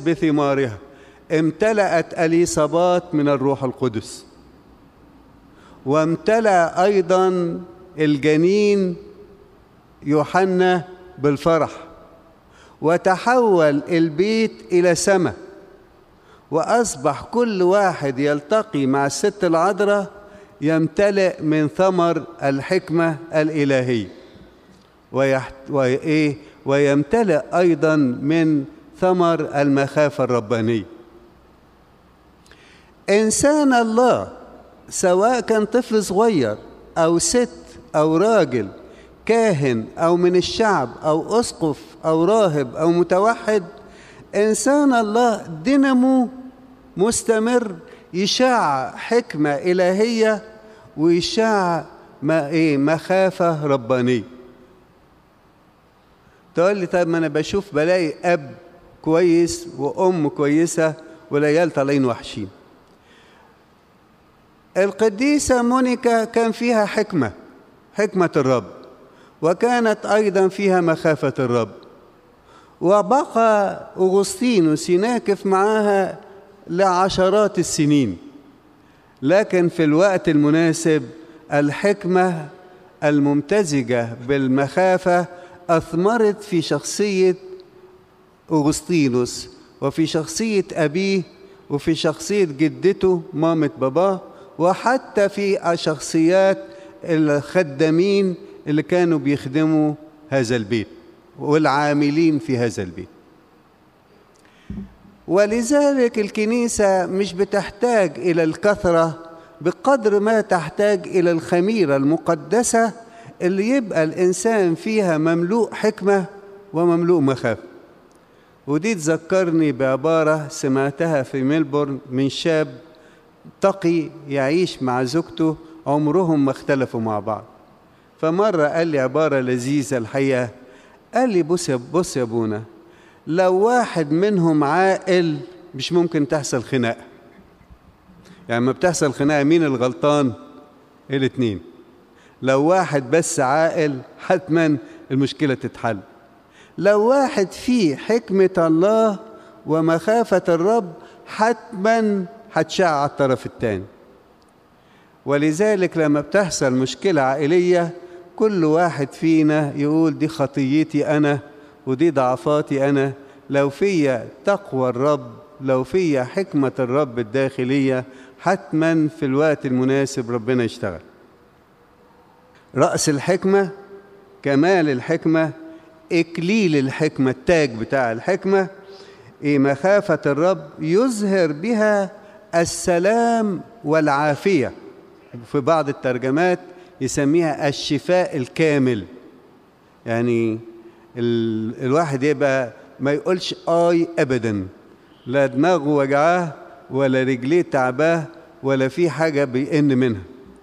بثمارها امتلأت اليصابات من الروح القدس وامتلأ أيضا الجنين يوحنا بالفرح وتحول البيت إلى سماء وأصبح كل واحد يلتقي مع الست العذراء يمتلئ من ثمر الحكمة الإلهية ويحت... وإيه ويمتلئ أيضا من ثمر المخافة الربانية إنسان الله سواء كان طفل صغير أو ست أو راجل كاهن أو من الشعب أو أسقف أو راهب أو متوحد إنسان الله دينامو مستمر يشاع حكمة إلهية ويشاع ما إيه مخافة ربانية تقول لي طيب ما أنا بشوف بلاقي أب كويس وأم كويسة والعيال طالعين وحشين القديسة مونيكا كان فيها حكمة حكمة الرب وكانت أيضا فيها مخافة الرب وبقى أغسطينوس يناكف معاها لعشرات السنين لكن في الوقت المناسب الحكمة الممتزجة بالمخافة أثمرت في شخصية أغسطينوس وفي شخصية أبيه وفي شخصية جدته مامة باباه وحتى في شخصيات الخدامين اللي كانوا بيخدموا هذا البيت والعاملين في هذا البيت ولذلك الكنيسة مش بتحتاج إلى الكثرة بقدر ما تحتاج إلى الخميرة المقدسة اللي يبقى الإنسان فيها مملوء حكمة ومملوء مخافة ودي تذكرني بعبارة سمعتها في ميلبورن من شاب تقي يعيش مع زوجته عمرهم ما اختلفوا مع بعض فمرة قال لي عبارة لذيذة الحقيقة قال لي بص يا بص يا ابونا لو واحد منهم عاقل مش ممكن تحصل خناقة يعني ما بتحصل خناقة مين الغلطان الاتنين لو واحد بس عاقل حتما المشكلة تتحل لو واحد فيه حكمة الله ومخافة الرب حتما هتشع على الطرف الثاني ولذلك لما بتحصل مشكلة عائلية كل واحد فينا يقول دي خطيتي أنا ودي ضعفاتي أنا لو فيا تقوى الرب لو فيا حكمة الرب الداخلية حتما في الوقت المناسب ربنا يشتغل رأس الحكمة كمال الحكمة إكليل الحكمة التاج بتاع الحكمة إيه مخافة الرب يظهر بها السلام والعافية في بعض الترجمات يسميها الشفاء الكامل يعني ال... الواحد يبقى ما يقولش آي أبدا لا دماغه وجعاه ولا رجليه تعباه ولا في حاجة بيئن منها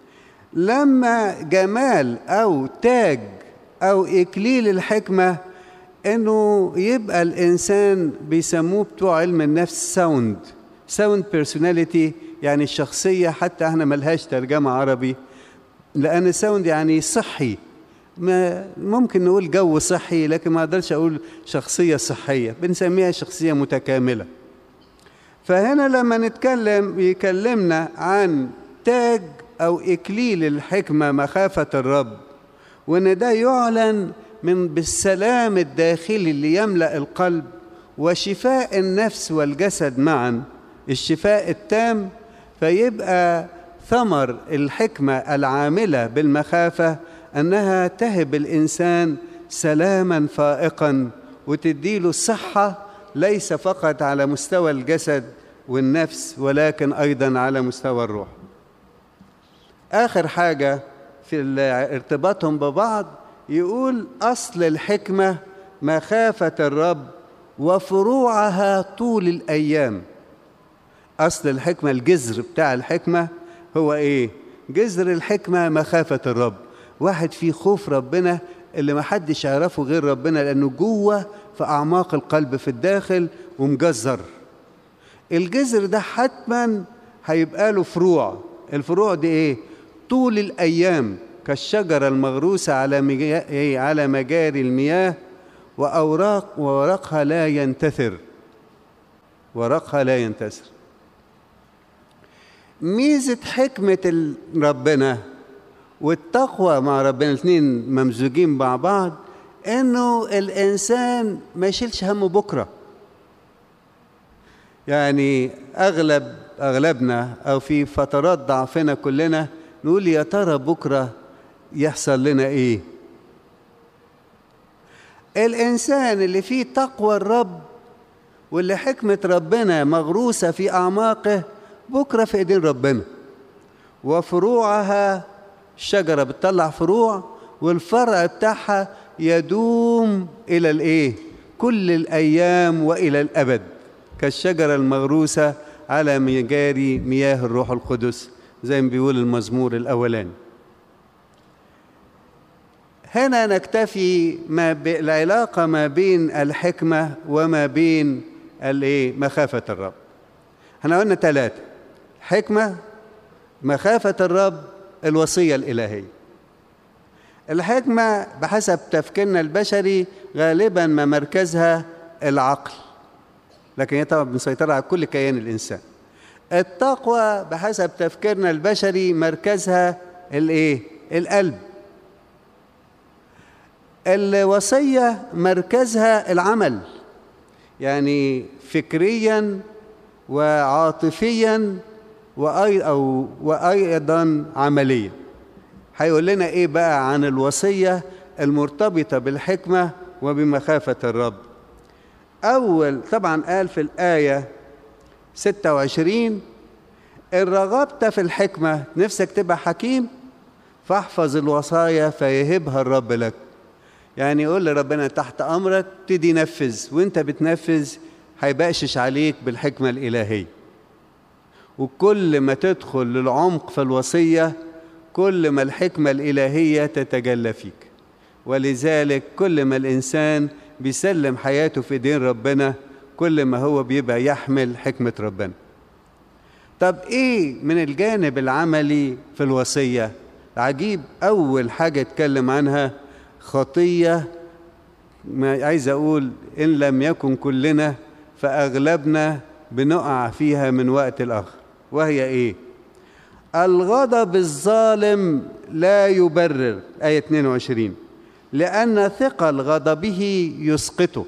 لما جمال أو تاج أو إكليل الحكمة إنه يبقى الإنسان بيسموه بتوع علم النفس ساوند ساوند بيرسوناليتي يعني الشخصية حتى احنا ملهاش ترجمة عربي لأن ساوند يعني صحي ما ممكن نقول جو صحي لكن ما اقدرش اقول شخصيه صحيه بنسميها شخصيه متكامله فهنا لما نتكلم يكلمنا عن تاج او اكليل الحكمه مخافه الرب وان ده يعلن من بالسلام الداخلي اللي يملا القلب وشفاء النفس والجسد معا الشفاء التام فيبقى ثمر الحكمه العامله بالمخافه انها تهب الانسان سلاما فائقا وتديله الصحه ليس فقط على مستوى الجسد والنفس ولكن ايضا على مستوى الروح اخر حاجه في ارتباطهم ببعض يقول اصل الحكمه مخافه الرب وفروعها طول الايام اصل الحكمه الجذر بتاع الحكمه هو ايه جذر الحكمه مخافه الرب واحد فيه خوف ربنا اللي ما حدش يعرفه غير ربنا لانه جوه في اعماق القلب في الداخل ومجزر الجذر ده حتما هيبقى له فروع الفروع دي ايه طول الايام كالشجره المغروسه على مجا... على مجاري المياه واوراق وورقها لا ينتثر ورقها لا ينتثر ميزة حكمة ربنا والتقوى مع ربنا الاثنين ممزوجين مع بعض انه الانسان ما يشيلش همه بكره يعني اغلب اغلبنا او في فترات ضعفنا كلنا نقول يا ترى بكره يحصل لنا ايه الانسان اللي فيه تقوى الرب واللي حكمه ربنا مغروسه في اعماقه بكره في ايدين ربنا وفروعها الشجره بتطلع فروع والفرع بتاعها يدوم الى الايه كل الايام والى الابد كالشجره المغروسه على مجاري مياه الروح القدس زي ما بيقول المزمور الاولاني هنا نكتفي ما العلاقة ما بين الحكمة وما بين الايه مخافة الرب احنا قلنا ثلاثة حكمة مخافة الرب الوصية الإلهية الحكمة بحسب تفكيرنا البشري غالبا ما مركزها العقل لكن هي طبعا مسيطرة على كل كيان الإنسان التقوى بحسب تفكيرنا البشري مركزها الايه القلب الوصية مركزها العمل يعني فكريا وعاطفيا أو وأيضا عمليا هيقول لنا إيه بقى عن الوصية المرتبطة بالحكمة وبمخافة الرب أول طبعا قال في الآية 26 إن رغبت في الحكمة نفسك تبقى حكيم فاحفظ الوصايا فيهبها الرب لك يعني يقول لربنا تحت امرك تدي نفذ وانت بتنفذ هيبقشش عليك بالحكمه الالهيه وكل ما تدخل للعمق في الوصيه كل ما الحكمه الالهيه تتجلى فيك ولذلك كل ما الانسان بيسلم حياته في ايدين ربنا كل ما هو بيبقى يحمل حكمه ربنا طب ايه من الجانب العملي في الوصيه عجيب اول حاجه اتكلم عنها خطيه ما عايز اقول ان لم يكن كلنا فاغلبنا بنقع فيها من وقت لاخر وهي ايه الغضب الظالم لا يبرر ايه 22 لان ثقل غضبه يسقطه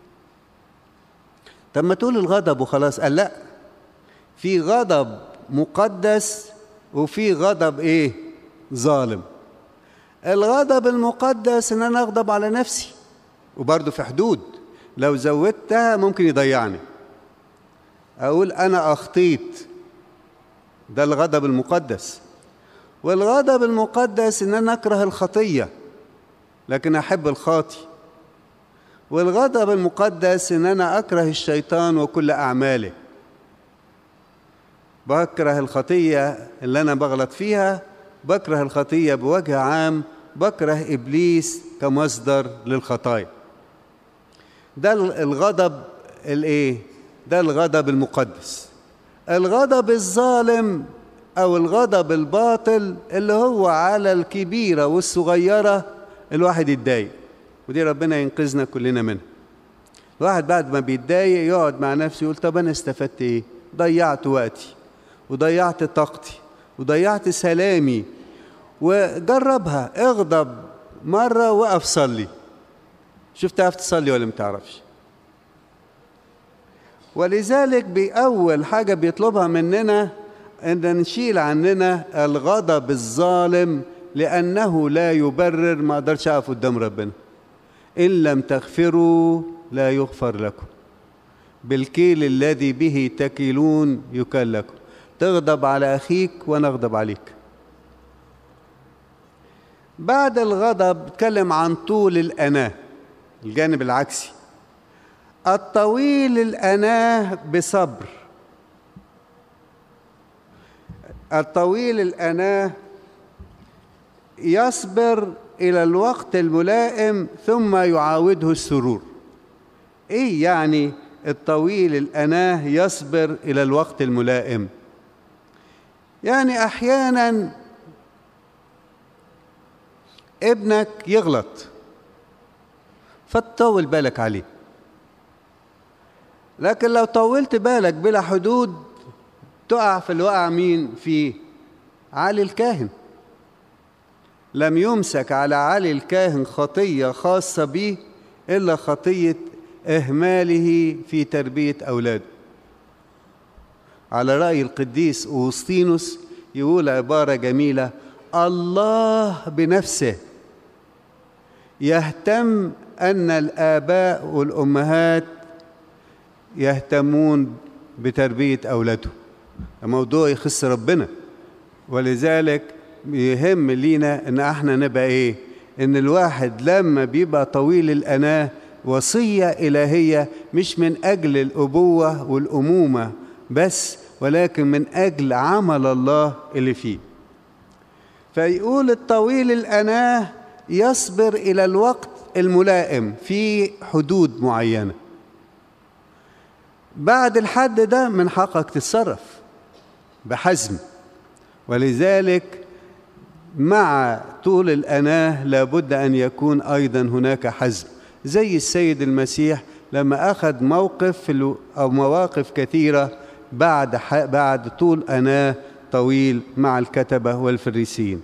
طب ما تقول الغضب وخلاص قال لا في غضب مقدس وفي غضب ايه ظالم الغضب المقدس ان انا اغضب على نفسي وبرضه في حدود لو زودتها ممكن يضيعني اقول انا اخطيت ده الغضب المقدس والغضب المقدس ان انا اكره الخطيه لكن احب الخاطي والغضب المقدس ان انا اكره الشيطان وكل اعماله بكره الخطيه اللي انا بغلط فيها بكره الخطيه بوجه عام بكره ابليس كمصدر للخطايا ده الغضب الايه ده الغضب المقدس الغضب الظالم او الغضب الباطل اللي هو على الكبيره والصغيره الواحد يتضايق ودي ربنا ينقذنا كلنا منها الواحد بعد ما بيتضايق يقعد مع نفسه يقول طب انا استفدت ايه ضيعت وقتي وضيعت طاقتي وضيعت سلامي وجربها اغضب مرة وقف صلي شوف تعرف تصلي ولا ما تعرفش ولذلك بأول حاجة بيطلبها مننا أن نشيل عننا الغضب الظالم لأنه لا يبرر ما أقدرش أقف قدام ربنا إن لم تغفروا لا يغفر لكم بالكيل الذي به تكيلون يكل لكم تغضب على أخيك وأنا أغضب عليك بعد الغضب اتكلم عن طول الأناة الجانب العكسي الطويل الأناة بصبر الطويل الأناة يصبر إلى الوقت الملائم ثم يعاوده السرور إيه يعني الطويل الأناة يصبر إلى الوقت الملائم يعني أحيانا ابنك يغلط فتطول بالك عليه لكن لو طولت بالك بلا حدود تقع في الوقع مين فيه علي الكاهن لم يمسك على علي الكاهن خطية خاصة به إلا خطية إهماله في تربية أولاده على رأي القديس أوسطينوس يقول عبارة جميلة الله بنفسه يهتم أن الآباء والأمهات يهتمون بتربية أولادهم الموضوع يخص ربنا ولذلك يهم لينا ان احنا نبقى ايه ان الواحد لما بيبقى طويل الاناه وصيه الهيه مش من اجل الابوه والامومه بس ولكن من اجل عمل الله اللي فيه فيقول الطويل الاناه يصبر الى الوقت الملائم في حدود معينه بعد الحد ده من حقك تتصرف بحزم ولذلك مع طول الأناه لابد أن يكون أيضا هناك حزم زي السيد المسيح لما أخذ موقف في أو مواقف كثيرة بعد بعد طول أناه طويل مع الكتبة والفريسين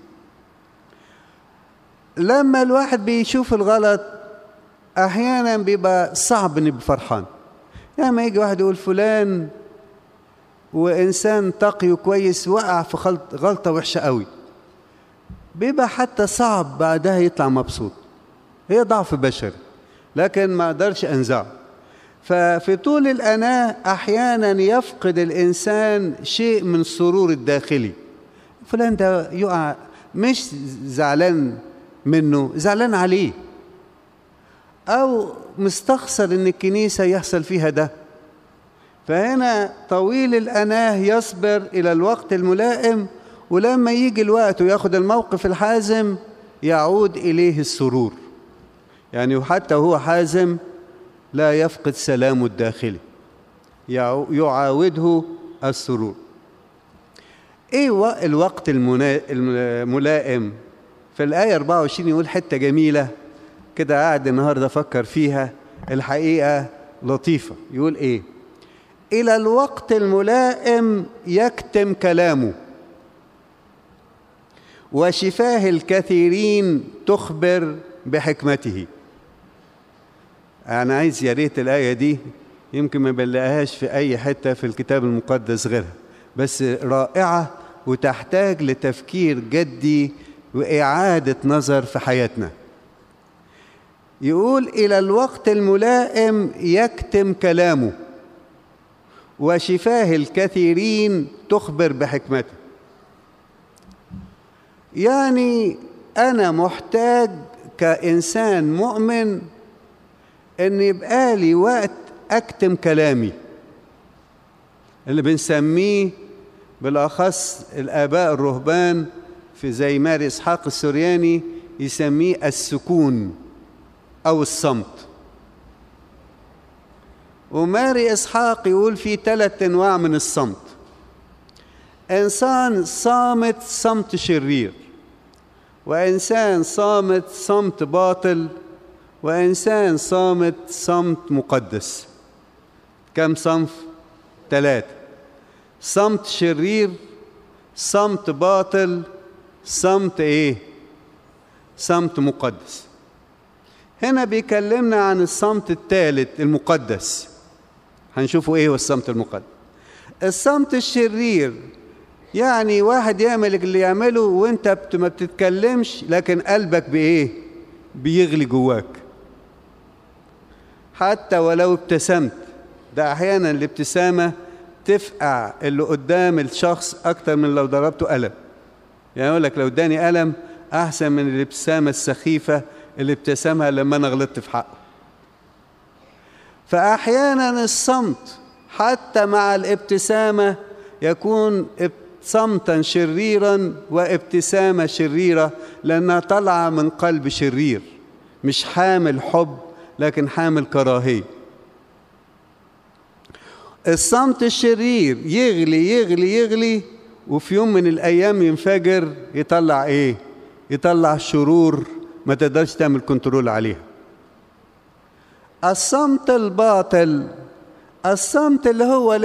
لما الواحد بيشوف الغلط أحيانا بيبقى صعب إنه يبقى فرحان يعني ما يجي واحد يقول فلان وإنسان تقي وكويس وقع في غلطة وحشة قوي بيبقى حتى صعب بعدها يطلع مبسوط هي ضعف بشري لكن ما اقدرش انزعه ففي طول الاناه احيانا يفقد الانسان شيء من السرور الداخلي فلان ده يقع مش زعلان منه زعلان عليه او مستخسر ان الكنيسه يحصل فيها ده فهنا طويل الاناه يصبر الى الوقت الملائم ولما يجي الوقت وياخد الموقف الحازم يعود إليه السرور يعني وحتى هو حازم لا يفقد سلامه الداخلي يعاوده السرور ايه الوقت الملائم في الآية 24 يقول حتة جميلة كده قاعد النهاردة أفكر فيها الحقيقة لطيفة يقول إيه إلى الوقت الملائم يكتم كلامه وشفاه الكثيرين تخبر بحكمته أنا عايز يا ريت الآية دي يمكن ما بنلاقيهاش في أي حتة في الكتاب المقدس غيرها بس رائعة وتحتاج لتفكير جدي وإعادة نظر في حياتنا يقول إلى الوقت الملائم يكتم كلامه وشفاه الكثيرين تخبر بحكمته يعني أنا محتاج كإنسان مؤمن إن يبقى لي وقت أكتم كلامي اللي بنسميه بالأخص الآباء الرهبان في زي ماري إسحاق السورياني يسميه السكون أو الصمت وماري إسحاق يقول في ثلاث أنواع من الصمت إنسان صامت صمت شرير وإنسان صامت صمت باطل وإنسان صامت صمت مقدس كم صنف؟ ثلاثة صمت شرير صمت باطل صمت إيه؟ صمت مقدس هنا بيكلمنا عن الصمت الثالث المقدس هنشوفوا ايه هو الصمت المقدس الصمت الشرير يعني واحد يعمل اللي يعمله وانت ما بتتكلمش لكن قلبك بايه بيغلي جواك حتى ولو ابتسمت ده احيانا الابتسامه تفقع اللي قدام الشخص اكتر من لو ضربته قلم يعني يقول لك لو اداني قلم احسن من الابتسامه السخيفه اللي ابتسمها لما انا غلطت في حقه فاحيانا الصمت حتى مع الابتسامه يكون صمتا شريرا وابتسامه شريره لانها طالعه من قلب شرير مش حامل حب لكن حامل كراهيه الصمت الشرير يغلي يغلي يغلي وفي يوم من الايام ينفجر يطلع ايه يطلع شرور ما تقدرش تعمل كنترول عليها الصمت الباطل الصمت اللي هو